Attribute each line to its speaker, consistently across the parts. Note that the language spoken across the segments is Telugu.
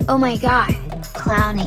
Speaker 1: Oh my god. Clowny.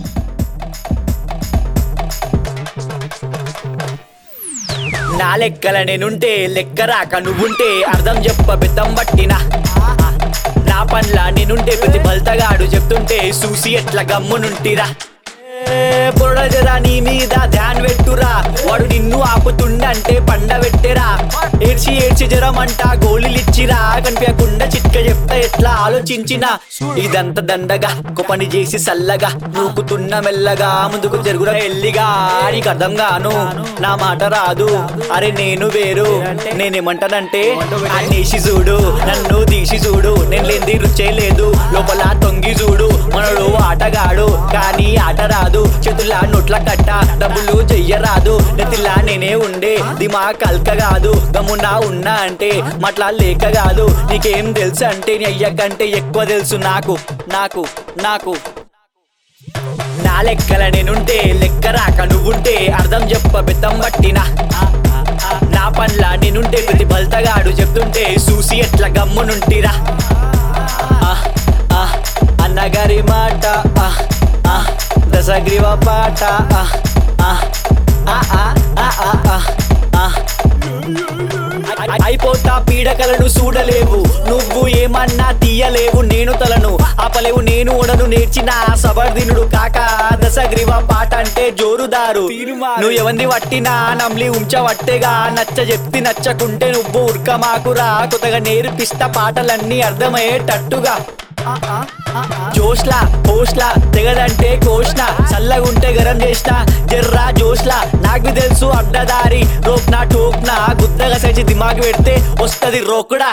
Speaker 2: నా లెక్కల నేనుంటే లెక్క రాక నువ్వుంటే అర్థం చెప్ప బెత్తం పట్టిన నా పన్ల నేనుంటే ప్రతి బల్తగాడు చెప్తుంటే చూసి ఎట్లా గమ్మునుంటిరా బురడజరా నీ మీద ధ్యాన్ పెట్టురా వాడు నిన్ను ఆపుతుండంటే పండ పెట్టెరా ఏడ్చి ఏడ్చి జ్వరమంట గోళీలిచ్చిరా కనిపించకుండా చిట్క చెప్తా ఎట్లా ఆలోచించిన ఇదంతా దండగా ఒక పని చేసి సల్లగా నూకుతున్న మెల్లగా ముందుకు జరుగురా ఎల్లిగా నీకు అర్థం గాను నా మాట రాదు అరే నేను వేరు నేనేమంటానంటే అనేసి చూడు నన్ను తీసి చూడు నేను లేని రుచే లేదు లోపల తొంగి చూడు మనడు ఆటగాడు కానీ ఆట రాదు చేతుల నోట్ల కట్ట డబ్బులు చెయ్యరాదు నెతిలా నేనే ఉండే దిమా కల్క కాదు గమ్మున ఉన్నా అంటే మట్లా లేక కాదు నీకేం తెలుసు అంటే నీ అయ్య కంటే ఎక్కువ తెలుసు నాకు నాకు నాకు నా లెక్కల నేనుంటే లెక్క రాక నువ్వుంటే అర్థం చెప్ప బెత్తం పట్టిన నా పన్ల నేనుంటే ప్రతి బల్తగాడు చెప్తుంటే చూసి ఎట్లా గమ్మునుంటిరా ఆ, ఆ, అన్నగారి మాట ఆ, ఆ, దశగ్రీవ పాట ఆ, ఆ, ఆ, ఆ, ఆ, ఆ, ఆ, ఆ. అయి- అయిపోతా పీడకలను చూడలేవు నువ్వు ఏమన్నా తీయలేవు నేను తలను ఆపలేవు నేను ఉడను నేర్చిన సబర్దినుడు కాక దశగ్రీవ పాట అంటే జోరుదారు నువ్వు ఎవంది వట్టినా నమ్లి ఉంచవట్టేగా నచ్చ చెప్తి నచ్చకుంటే నువ్వు ఉర్క మాకురా కొత్తగా నేర్పిస్తా పాటలన్నీ అర్థమయ్యేటట్టుగా జోష్లా పోస్లా తెగదంటే కోష్నా చల్లగుంటే గరం చేసిన జర్రా జోష్లా నాకు తెలుసు అడ్డదారి రోక్నా టోక్నా గుద్దగా సచి దిమాగ్ పెడితే వస్తది రోకుడా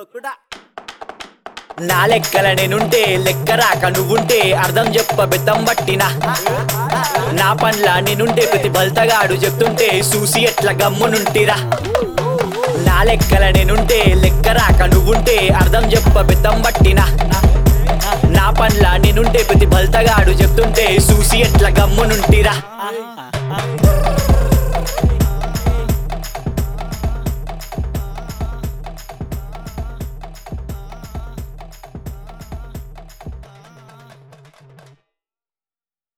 Speaker 2: నా లెక్కల నేనుంటే లెక్క రాక నువ్వుంటే అర్థం చెప్ప బెత్తం పట్టిన నా పన్ల నేనుంటే ప్రతి బల్తగాడు చెప్తుంటే చూసి ఎట్లా గమ్మునుంటిరా నా లెక్కల నేనుంటే లెక్క రాక నువ్వుంటే అర్థం చెప్ప బెత్తం పట్టిన నా పన్ల నేనుంటే ప్రతి బల్తగాడు చెప్తుంటే చూసి ఎట్లా గమ్మునుంటిరా